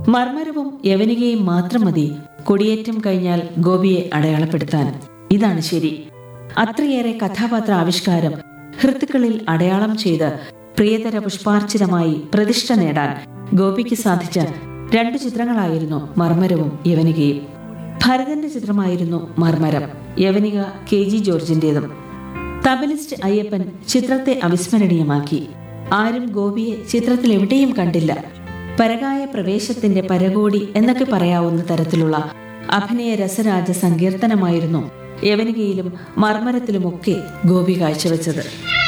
മർമരവും യവനികയും മാത്രം മതി കൊടിയേറ്റം കഴിഞ്ഞാൽ ഗോപിയെ അടയാളപ്പെടുത്താൻ ഇതാണ് ശരി അത്രയേറെ കഥാപാത്ര ആവിഷ്കാരം ഹൃത്തുക്കളിൽ അടയാളം ചെയ്ത് പ്രിയതര പുഷ്പാർച്ചിതമായി പ്രതിഷ്ഠ നേടാൻ ഗോപിക്ക് സാധിച്ച രണ്ടു ചിത്രങ്ങളായിരുന്നു മർമരവും യവനികയും ഭരതന്റെ ചിത്രമായിരുന്നു മർമരം യവനിക കെ ജി ജോർജിന്റേതും തബലിസ്റ്റ് അയ്യപ്പൻ ചിത്രത്തെ അവിസ്മരണീയമാക്കി ആരും ഗോപിയെ ചിത്രത്തിൽ എവിടെയും കണ്ടില്ല പരകായ പ്രവേശത്തിന്റെ പരകോടി എന്നൊക്കെ പറയാവുന്ന തരത്തിലുള്ള അഭിനയ രസരാജ സങ്കീർത്തനമായിരുന്നു യവനികയിലും മർമരത്തിലുമൊക്കെ ഗോപി കാഴ്ചവെച്ചത്